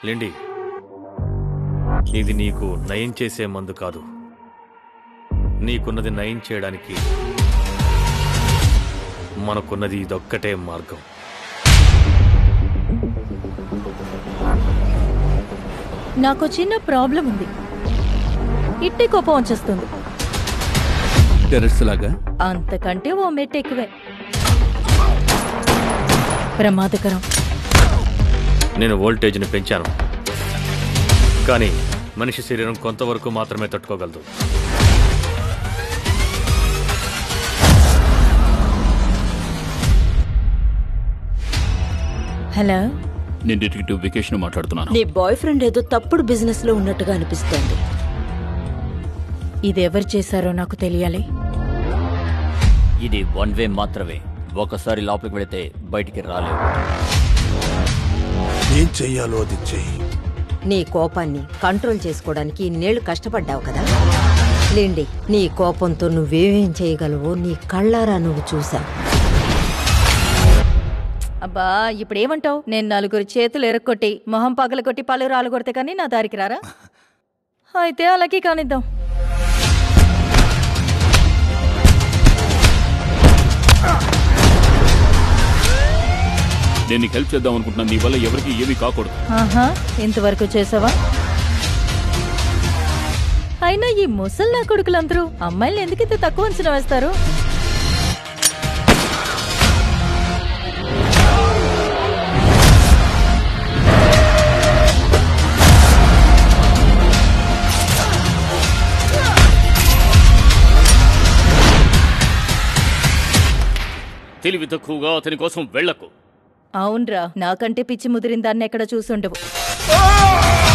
లేండి ఇది నీకు నయం చేసే మందు కాదు నీకున్నది నయం చేయడానికి మనకున్నది ఇదొక్కటే మార్గం నాకు చిన్న ప్రాబ్లం ఉంది ఇట్టి కోపం వచ్చేస్తుంది టెర్రస్ లాగా అంతకంటే ఓ మెట్ ఎక్కువే ప్రమాదకరం నేను వోల్టేజ్ని పెంచాను కానీ మనిషి శరీరం కొంతవరకు మాత్రమే తట్టుకోగలదు హలో నేను డిటెక్టివ్ వెకేషన్ మాట్లాడుతున్నాను నీ బాయ్ ఫ్రెండ్ ఏదో తప్పుడు బిజినెస్ లో ఉన్నట్టుగా అనిపిస్తోంది ఇది ఎవరు చేశారో నాకు తెలియాలి ఇది వన్ వే మాత్రమే ఒకసారి లోపలికి వెళితే బయటికి రాలేవు ఏం చెయ్యాలో అది చెయ్యి నీ కోపాన్ని కంట్రోల్ చేసుకోవడానికి ఇన్నేళ్లు కష్టపడ్డావు కదా లేండి నీ కోపంతో నువ్వేమేం చేయగలవో నీ కళ్ళారా నువ్వు చూసావు అబ్బా ఇప్పుడు ఏమంటావు నేను నలుగురు చేతులు ఎరక్కొట్టి మొహం పగల కొట్టి పళ్ళు రాలు కొడితే కానీ నా దారికి రారా అయితే అలాగే కానిద్దాం నేను నీకు హెల్ప్ చేద్దాం అనుకుంటున్నాను నీ వల్ల ఎవరికి ఏమీ కాకూడదు ఆహా ఇంతవరకు చేసావా అయినా ఈ ముసల్లా కొడుకులందరూ అమ్మాయిలు ఎందుకు ఇంత తక్కువ అంచనా వేస్తారు తెలివి తక్కువగా అతని కోసం వెళ్ళకు అవునరా నాకంటే పిచ్చి ముదిరిన దాన్ని ఎక్కడ చూసుండవు